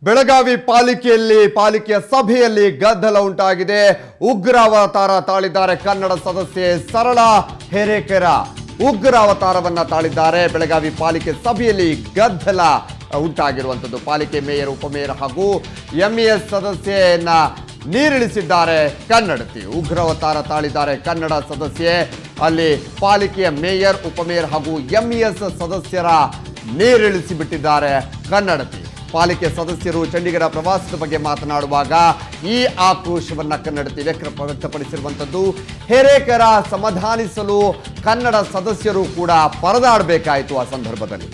ಬೆಳಗಾವಿ ಪಾಲಿಕೆಯಲ್ಲಿ ಪಾಲಿಕೆಯ ಸಭೆಯಲ್ಲಿ ಗದ್ದಲ ಉಂಟಾಗಿದೆ ಉಗ್ರ ಅವತಾರ ತಾಳಿದ್ದಾರೆ ಕನ್ನಡ ಸದಸ್ಯೆ ಸರಳ ಹೆರೇಕೆರ ಉಗ್ರ ಅವತಾರವನ್ನ ತಾಳಿದ್ದಾರೆ ಬೆಳಗಾವಿ ಪಾಲಿಕೆ ಸಭೆಯಲ್ಲಿ ಗದ್ದಲ ಉಂಟಾಗಿರುವಂಥದ್ದು ಪಾಲಿಕೆ ಮೇಯರ್ ಉಪಮೇಯರ್ ಹಾಗೂ ಎಂಇಎಸ್ ಸದಸ್ಯೆಯನ್ನ ನೀರಿಳಿಸಿದ್ದಾರೆ ಕನ್ನಡತಿ ಉಗ್ರ ಅವತಾರ ತಾಳಿದ್ದಾರೆ ಕನ್ನಡ ಸದಸ್ಯೆ ಅಲ್ಲಿ ಪಾಲಿಕೆಯ ಮೇಯರ್ ಉಪಮೇಯರ್ ಹಾಗೂ ಎಂಇಎಸ್ ಸದಸ್ಯರ ನೀರಿಳಿಸಿ ಬಿಟ್ಟಿದ್ದಾರೆ ಕನ್ನಡತಿ ಪಾಲಿಕೆ ಸದಸ್ಯರು ಚಂಡೀಗಢ ಪ್ರವಾಸದ ಬಗ್ಗೆ ಮಾತನಾಡುವಾಗ ಈ ಆಕ್ರೋಶವನ್ನ ಕನ್ನಡತಿ ವ್ಯಕ್ತ ವ್ಯಕ್ತಪಡಿಸಿರುವಂಥದ್ದು ಹೆರೇಕರ ಸಮಾಧಾನಿಸಲು ಕನ್ನಡ ಸದಸ್ಯರು ಕೂಡ ಪರದಾಡಬೇಕಾಯಿತು ಆ ಸಂದರ್ಭದಲ್ಲಿ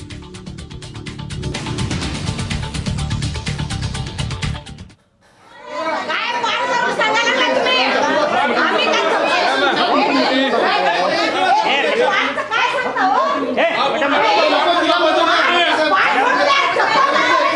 काय माणसाला सांगायला लागला तुम्ही? आम्ही काय करतो? माणसं काय सांगता हो? पाय पडू द्या, चप्पल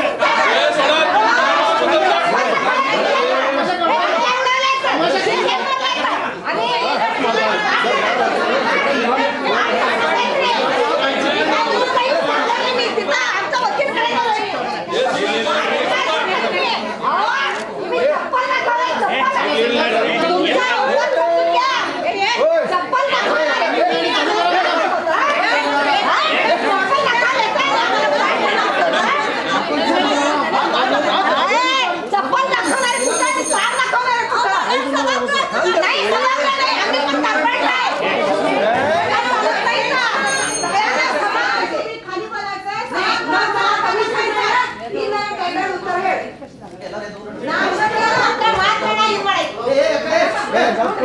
चप्पल दाखवणारे कुठं आणि पाय दाखवणारे कुठं? नाही समजलं नाही, आम्ही पण कारवाई नाही. काय समजत नाही का? सगळ्यांना समान. खाली बोलायचंय, समान खाली खायचं. ही नाही, काय नाही, उत्तर हे. नाही, आपल्या मात नाही म्हणायचं.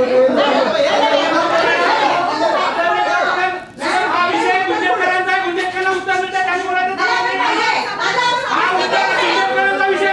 हा विषय गुंजेकरांचा आहे. गुंजेकरांना उत्तर मिळतं, त्यांनी बोलायचं नाही, नाही. नाही, नाही. माझा हा मुद्दा आहे, गुंजेकरांचा विषय.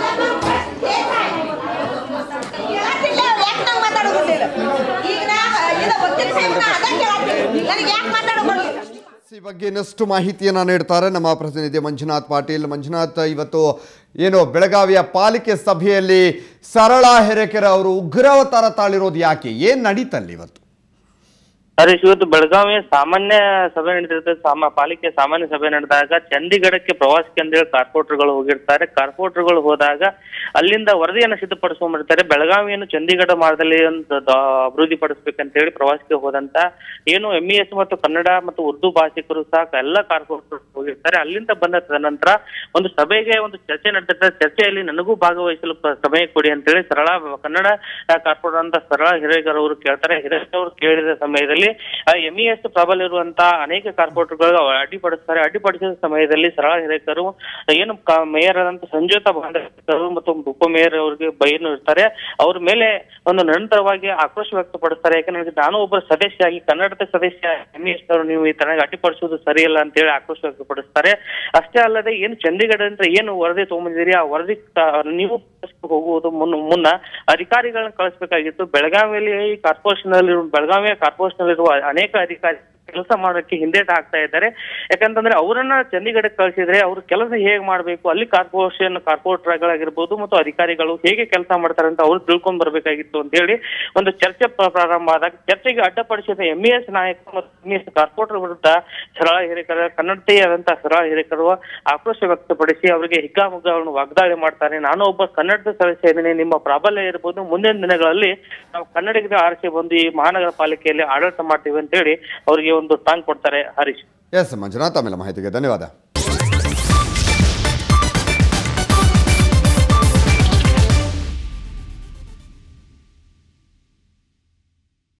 ಈಗ ನಾ ಇದು ವಕೀಲ ಸಾಹೇಬ್ನ ಅದ ಕೇಳತ್ತೀನಿ ನನಗೆ ಯಾಕೆ ಮಾತಾಡೋ ಬರ್ಲಿಲ್ಲ ಈ ಬಗ್ಗೆ ಇನ್ನಷ್ಟು ಮಾಹಿತಿಯನ್ನ ನೀಡ್ತಾರೆ ನಮ್ಮ ಪ್ರತಿನಿಧಿ ಮಂಜುನಾಥ್ ಪಾಟೀಲ್ ಮಂಜುನಾಥ್ ಇವತ್ತು ಏನು ಬೆಳಗಾವಿಯ ಪಾಲಿಕೆ ಸಭೆಯಲ್ಲಿ ಸರಳ ಹೆರೇಕೆರೆ ಅವರು ಉಗ್ರಾವತಾರ ತಾಳಿರೋದು ಯಾಕೆ ಏನ್ ನಡೀತಲ್ಲಿ ಇವತ್ತು ಹರೀಶ್ ಇವತ್ತು ಬೆಳಗಾವಿಯ ಸಾಮಾನ್ಯ ಸಭೆ ನಡೆದಿರುತ್ತೆ ಸಾಮ ಪಾಲಿಕೆ ಸಾಮಾನ್ಯ ಸಭೆ ನಡೆದಾಗ ಚಂಡೀಗಢಕ್ಕೆ ಪ್ರವಾಸಕ್ಕೆ ಅಂತೇಳಿ ಕಾರ್ಪೊರೇಟರ್ಗಳು ಹೋಗಿರ್ತಾರೆ ಕಾರ್ಪೊರೇಟರ್ಗಳು ಹೋದಾಗ ಅಲ್ಲಿಂದ ವರದಿಯನ್ನು ಸಿದ್ಧಪಡಿಸ್ಕೊಂಡ್ಬಿಡ್ತಾರೆ ಬೆಳಗಾವಿಯನ್ನು ಚಂಡೀಗಢ ಮಾರ್ಗದಲ್ಲಿ ಒಂದು ದ- ಅಭಿವೃದ್ಧಿ ಪಡಿಸ್ಬೇಕಂತ ಹೇಳಿ ಪ್ರವಾಸಕ್ಕೆ ಹೋದಂತ ಏನು ಎಂ ಎಸ್ ಮತ್ತು ಕನ್ನಡ ಮತ್ತು ಉರ್ದು ಭಾಷಿಕರು ಸಹ ಎಲ್ಲ ಕಾರ್ಪೊರೇಟರ್ ಹೋಗಿರ್ತಾರೆ ಅಲ್ಲಿಂದ ಬಂದ ತದನಂತರ ಒಂದು ಸಭೆಗೆ ಒಂದು ಚರ್ಚೆ ನಡೆದಿರ್ತದೆ ಚರ್ಚೆಯಲ್ಲಿ ನನಗೂ ಭಾಗವಹಿಸಲು ಪ- ಸಮಯ ಕೊಡಿ ಅಂತೇಳಿ ಸರಳ ಕನ್ನಡ ಕಾರ್ಪೊರೇಟರ್ ಅಂತ ಸರಳ ಹಿರೇಗರ್ ಅವರು ಕೇಳ್ತಾರೆ ಹಿರೇಗರ್ ಅವರು ಕೇಳಿದ ಸಮಯದಲ್ಲಿ ಎಂ ಇ ಎಸ್ ಪ್ರಬಲ ಇರುವಂತ ಅನೇಕ ಕಾರ್ಪೊರೇಟರ್ಗಳು ಅಡ್ಡಿಪಡಿಸ್ತಾರೆ ಅಡ್ಡಿಪಡಿಸಿದ ಸಮಯದಲ್ಲಿ ಸರಳ ಹಿರೇಕರು ಏನು ಕ- ಮೇಯರ್ ಆದಂತ ಸಂಜೋತ ಭಾಂಡೇಕರ್ ಮತ್ತು ಉಪ ಮೇಯರ್ ಅವರಿಗೆ ಬೈನು ಇರ್ತಾರೆ ಅವ್ರ ಮೇಲೆ ಒಂದು ನಿರಂತರವಾಗಿ ಆಕ್ರೋಶ ವ್ಯಕ್ತಪಡಿಸ್ತಾರೆ ಯಾಕಂದ್ರೆ ನಾನು ಒಬ್ಬ ಸದಸ್ಯಾಗಿ ಕನ್ನಡದ ಸದಸ್ಯ ಎಂ ಎಸ್ ಅವರು ನೀವು ಈ ತರ ಅಡ್ಡಿಪಡಿಸುವುದು ಸರಿಯಲ್ಲ ಅಂತೇಳಿ ಆಕ್ರೋಶ ವ್ಯಕ್ತಪಡಿಸ್ತಾರೆ ಅಷ್ಟೇ ಅಲ್ಲದೆ ಏನು ಚಂಡೀಗಢದಿಂದ ಏನು ವರದಿ ತಗೊಂಬಂದಿರಿ ಆ ವರದಿ ತ- ನೀವು ಹೋಗುವುದು ಮುನ್ನ ಮುನ್ನ ಅಧಿಕಾರಿಗಳನ್ನ ಕಳಿಸ್ಬೇಕಾಗಿತ್ತು ಬೆಳಗಾವಿಯಲ್ಲಿ ಕಾರ್ಪೊರೇಷನ್ ಅಲ್ಲಿ ಬೆಳಗಾವಿಯ ಕಾರ್ಪೊರೇಷನ್ ಅಲ್ಲಿರುವ ಅನೇಕ ಅಧಿಕಾರಿ ಕೆಲಸ ಮಾಡೋಕ್ಕೆ ಹಿಂದೇಟ ಆಗ್ತಾ ಇದ್ದಾರೆ ಯಾಕಂತಂದ್ರೆ ಅವರನ್ನ ಚಂಡೀಗಢಕ್ಕೆ ಕಳಿಸಿದ್ರೆ ಅವ್ರ ಕೆಲಸ ಹೇಗೆ ಮಾಡಬೇಕು ಅಲ್ಲಿ ಕಾರ್ಪೊರೇಷನ್ ಕಾರ್ಪೊರೇಟರ್ಗಳಾಗಿರ್ಬೋದು ಮತ್ತು ಅಧಿಕಾರಿಗಳು ಹೇಗೆ ಕೆಲಸ ಮಾಡ್ತಾರೆ ಅಂತ ಅವ್ರು ತಿಳ್ಕೊಂಡ್ ಬರ್ಬೇಕಾಗಿತ್ತು ಅಂತ ಹೇಳಿ ಒಂದು ಚರ್ಚೆ ಪ್ರ- ಪ್ರಾರಂಭ ಆದಾಗ ಚರ್ಚೆಗೆ ಅಡ್ಡಪಡಿಸಿದ ಎಂ ಎಸ್ ನಾಯಕ ಮತ್ತು ಎಂ ಎಸ್ ಕಾರ್ಪೊರೇಟರ್ ವಿರುದ್ಧ ಸರಳ ಹಿರೇಕರ ಕನ್ನಡತೆಯಾದಂತಹ ಸರಳ ಹಿರೇಕರು ಆಕ್ರೋಶ ವ್ಯಕ್ತಪಡಿಸಿ ಅವರಿಗೆ ಹಿಗ್ಗಾಮುಗ್ಗಾವನ್ನು ವಾಗ್ದಾಳಿ ಮಾಡ್ತಾರೆ ನಾನು ಒಬ್ಬ ಕನ್ನಡದ ಸದಸ್ಯ ಇದ್ದೀನಿ ನಿಮ್ಮ ಪ್ರಾಬಲ್ಯ ಇರ್ಬೋದು ಮುಂದಿನ ದಿನಗಳಲ್ಲಿ ನಾವು ಕನ್ನಡಿಗರ ಆರಿಸಿ ಬಂದು ಈ ಮಹಾನಗರ ಪಾಲಿಕೆಯಲ್ಲಿ ಆಡಳಿತ ಮಾಡ್ತೀವಿ ಅಂತ ಹೇಳಿ ಅವರಿಗೆ ಒಂದು ಟಾಂಗ್ ಕೊಡ್ತಾರೆ ಹರೀಶ್ ಎಸ್ ಮಂಜುನಾಥ್ ಆಮೇಲೆ ಮಾಹಿತಿಗೆ ಧನ್ಯವಾದ